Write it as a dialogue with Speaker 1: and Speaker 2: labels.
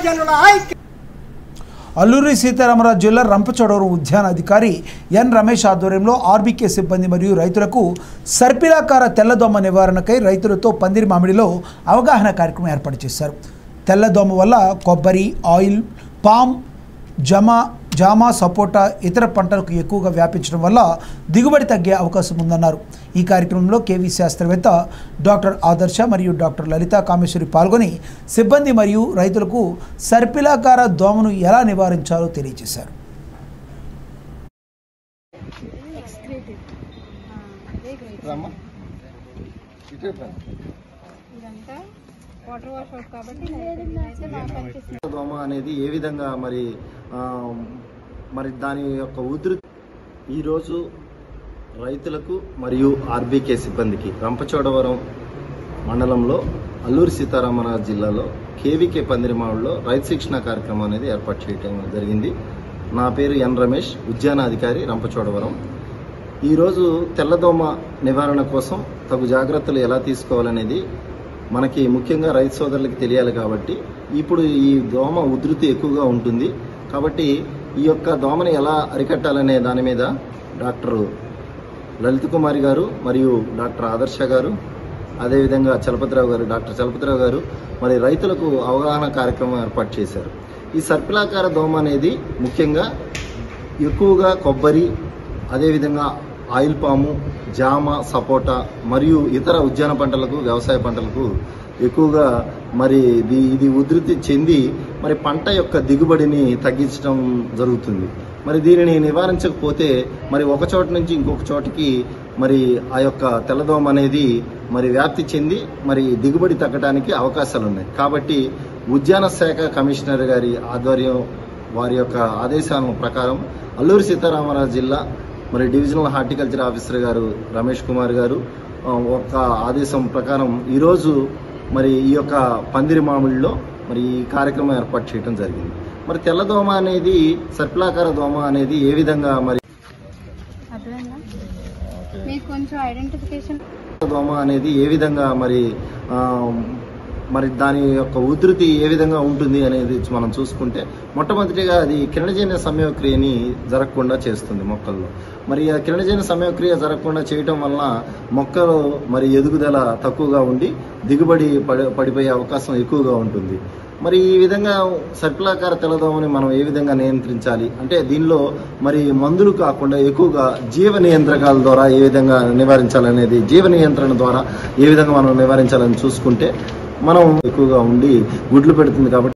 Speaker 1: గిరిజనుల ఐక్య
Speaker 2: అల్లూరి సీతారామరాజు జిల్లా రంపచోడవరం ఉద్యాన అధికారి ఎన్ రమేష్ ఆధ్వర్యంలో ఆర్బీకే సిబ్బంది మరియు రైతులకు సర్పిలాకార తెల్లదోమ నివారణకై రైతులతో పందిరి మామిడిలో అవగాహన కార్యక్రమం ఏర్పాటు చేశారు తెల్లదోమ వల్ల కొబ్బరి ఆయిల్ పామ్ జమ జామ సపోటా ఇతర పంటలకు ఎక్కువగా వ్యాపించడం వల్ల దిగుబడి తగ్గే అవకాశం ఉందన్నారు ఈ కార్యక్రమంలో కేవీ శాస్త్రవేత్త డాక్టర్ ఆదర్శ మరియు డాక్టర్ లలితా కామేశ్వరి పాల్గొని సిబ్బంది మరియు రైతులకు సర్పిలాకార దోమను ఎలా నివారించాలో తెలియజేశారు
Speaker 3: ఇదంతా వాటర్ వాష్ అవుట్ కాబట్టి అయితే బాగా పనిచేస్తుంది
Speaker 4: దోమ అనేది ఏ విధంగా మరి ఆ, మరి దాని యొక్క ఉధృతి ఈరోజు రైతులకు మరియు ఆర్బీకే సిబ్బందికి రంపచోడవరం మండలంలో అల్లూరి సీతారామరాజు జిల్లాలో కేవీకే పందిరిమావుల్లో రైతు శిక్షణ కార్యక్రమం అనేది ఏర్పాటు చేయడం జరిగింది నా పేరు ఎన్ రమేష్ ఉద్యానాధికారి రంపచోడవరం ఈరోజు తెల్లదోమ నివారణ కోసం తగు జాగ్రత్తలు ఎలా తీసుకోవాలనేది మనకి ముఖ్యంగా రైతు సోదరులకి తెలియాలి కాబట్టి ఇప్పుడు ఈ దోమ ఉధృతి ఎక్కువగా ఉంటుంది కాబట్టి ఈ యొక్క దోమని ఎలా అరికట్టాలనే దాని మీద డాక్టర్ లలిత్ కుమారి గారు మరియు డాక్టర్ ఆదర్శ గారు అదేవిధంగా చలపతిరావు గారు డాక్టర్ చలపతిరావు గారు మరి రైతులకు అవగాహన కార్యక్రమం ఏర్పాటు చేశారు ఈ సర్పిలాకార దోమ అనేది ముఖ్యంగా ఎక్కువగా కొబ్బరి అదేవిధంగా ఆయిల్ పాము జామ సపోటా మరియు ఇతర ఉద్యాన పంటలకు వ్యవసాయ పంటలకు ఎక్కువగా మరి ఇది ఇది ఉధృతి చెంది మరి పంట యొక్క దిగుబడిని తగ్గించడం జరుగుతుంది మరి దీనిని నివారించకపోతే మరి ఒక చోట నుంచి ఇంకొక చోటికి మరి ఆ యొక్క తెల్లదోమ అనేది మరి వ్యాప్తి చెంది మరి దిగుబడి తగ్గడానికి అవకాశాలు ఉన్నాయి కాబట్టి ఉద్యాన శాఖ కమిషనర్ గారి ఆధ్వర్యం వారి యొక్క ఆదేశాల ప్రకారం అల్లూరి సీతారామరాజు జిల్లా మరి డివిజనల్ హార్టికల్చర్ ఆఫీసర్ గారు రమేష్ కుమార్ గారు ఆ, ఒక ఆదేశం ప్రకారం ఈరోజు మరి ఈ యొక్క పందిరి మామిడిలో మరి ఈ కార్యక్రమం ఏర్పాటు చేయడం జరిగింది మరి తెల్లదోమ అనేది సర్పిలాకార దోమ అనేది ఏ విధంగా మరి
Speaker 3: అర్థమైందా మీకు కొంచెం ఐడెంటిఫికేషన్
Speaker 4: దోమ అనేది ఏ విధంగా మరి ఆ, మరి దాని యొక్క ఉధృతి ఏ విధంగా ఉంటుంది అనేది మనం చూసుకుంటే మొట్టమొదటిగా అది కిరణజన్య సమయక్రియని జరగకుండా చేస్తుంది మొక్కల్లో మరి ఆ కిరణజన్య సమయక్రియ జరగకుండా చేయటం వలన మొక్కలు మరి ఎదుగుదల తక్కువగా ఉండి దిగుబడి పడి పడిపోయే అవకాశం ఎక్కువగా ఉంటుంది మరి ఈ విధంగా సర్పిలాకార తెల్లదోమని మనం ఏ విధంగా నియంత్రించాలి అంటే దీనిలో మరి మందులు కాకుండా ఎక్కువగా జీవ నియంత్రకాల ద్వారా ఏ విధంగా నివారించాలనేది జీవ నియంత్రణ ద్వారా ఏ విధంగా మనం నివారించాలని చూసుకుంటే మనం ఎక్కువగా ఉండి గుడ్లు పెడుతుంది కాబట్టి